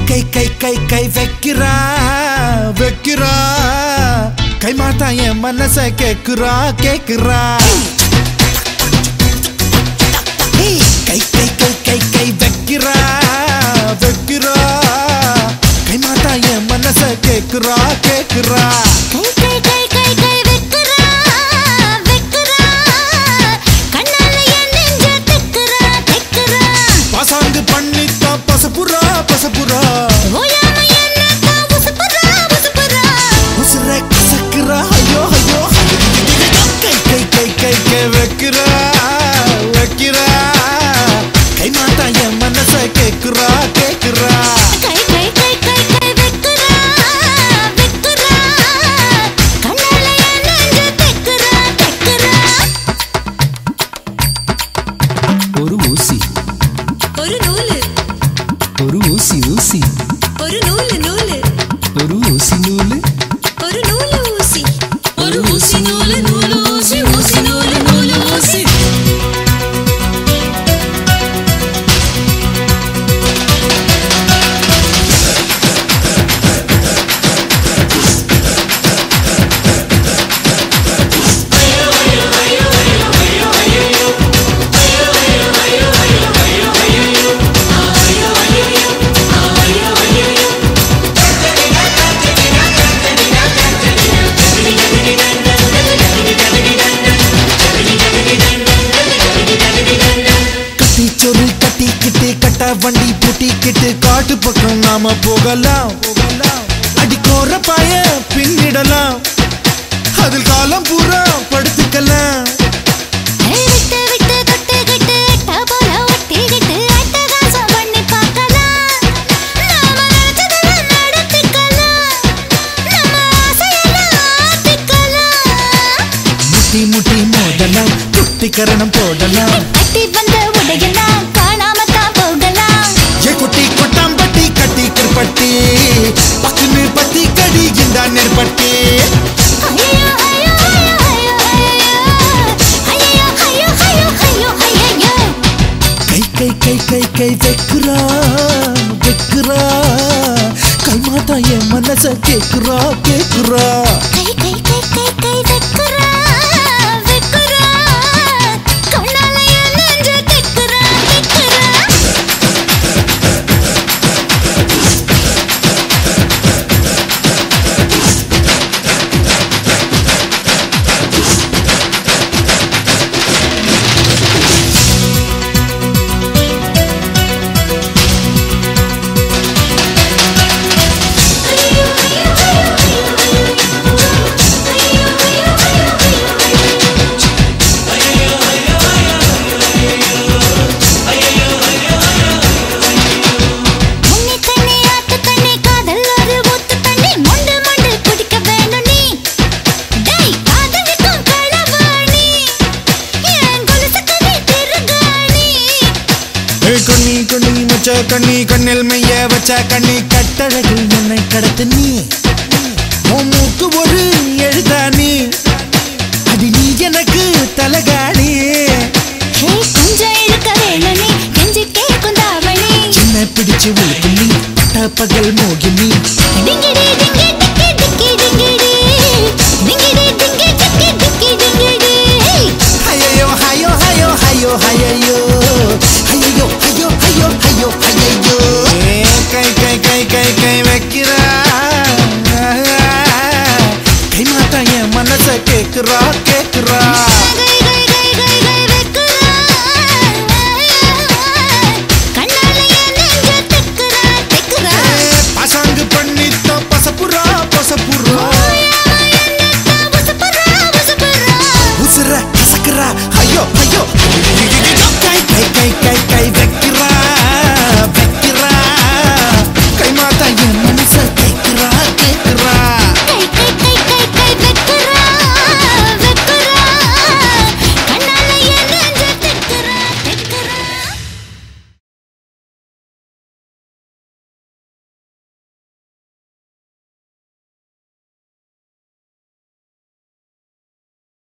கை கை கை கை வைக்கிறா வைக்கிறா கை மாத்தா என் மனச கேக்குறா கேக்குறா ஏய், கை கை கை கை கை வைக்கிறா வைக்கிறா கை மாத்தா என் மனச கேக்குறா கேக்குறா கை கை கை கை கை வெக்குறா வெக்குறா கண்ணால என் நெஞ்ச தெக்குறா தெக்குறா பாசாங்கு பண்ணித்தா பசப்புறா பசப்புறா ஓயாம என்ன தான் உசுப்புறா உசுப்புறா உசுர கசக்குறா ஐயோ ஐயோ கை கை கை கை கை வைக்கிறா வைக்கிறா கை மாத்தா என் மனச கேக்குறா கேக்குறா கை கை கை கை கை வெக்குறா வெக்குறா கண்ணால என் நெஞ்ச தெக்குறா தெக்குறா ஒரு ஊசி ஒரு நூலு ஒரு ஊசி ஊசி ஒரு நூலு நூலு ஒரு ஊசி நூலு ஒரு நூலு ஊசி ஒரு ஊசி நூலு நூலு ஊசி ஊசி நூலு நூலு ஊசி கட்டி சொரு கட்டிக்கிட்டு கட்ட வண்டி பூட்டிக்கிட்டு காட்டு பக்கம் நாம போகலாம் போகலாம் அடிக்கோர பாய பின்னிடலாம் அதில் காலம் பூரா படுத்துக்கலாம் விட்டு விட்டு தொட்டுக்கிட்டு எட்ட போல ஒட்டிக்கிட்டு அட்டகாசம் பண்ணி பார்க்கலாம் நாம நினைச்சதெல்லாம் நடத்திக்கலாம் நம்ம ஆசையெல்லாம் ஆத்திக்கலாம் முட்டி முட்டி மோதலாம் குட்டிக்கரணம் போடலாம் கட்டி வந்த உடையெல்லாம் காணாம தான் போகலாம் ஏ குட்டி கொட்டாம்பட்டி கட்டி கிருப்பட்டி பக்குன்னு பத்தி கடி இந்த நெற்பட்டி ஐயோ ஐயோ ஐயோ ஐயோ ஐயோ ஐயோ ஐயோ ஐயோ ஐயோ கை கை கை கை கை வைக்கிறா வைக்கிறா கை மாத்தா என் மனச கேக்குறா கேக்குறா கை கை கை கை கை வெக்குறா வெக்குறா கண்ணால என் நெஞ்ச தெக்குறா தெக்குறா முன்னி தண்ணி ஆத்து தண்ணி காதல் ஒரு ஊத்து தண்ணி மொண்டு மொண்டு குடிக்க வேணும் நீ டேய் காதலிக்கும் களவாணி என் கொலுசுக்கு நீ திருகாணி ஏ கண்ணி கண்ணி மச்ச கண்ணி கண்ணில் மைய வச்ச கண்ணி கட்டழகு என்னை கடத்து நீ உன் மூக்கு ஒரு எழுதானி அது நீ எனக்கு தலகாணி ஹே கொஞ்சம் இழுக்க வேணும் நீ கெஞ்சி கேட்கும் தாவணி சின்ன பிடிச்சு உழுக்கு நீ பட்ட பகல் மோகினி டிங்கிடி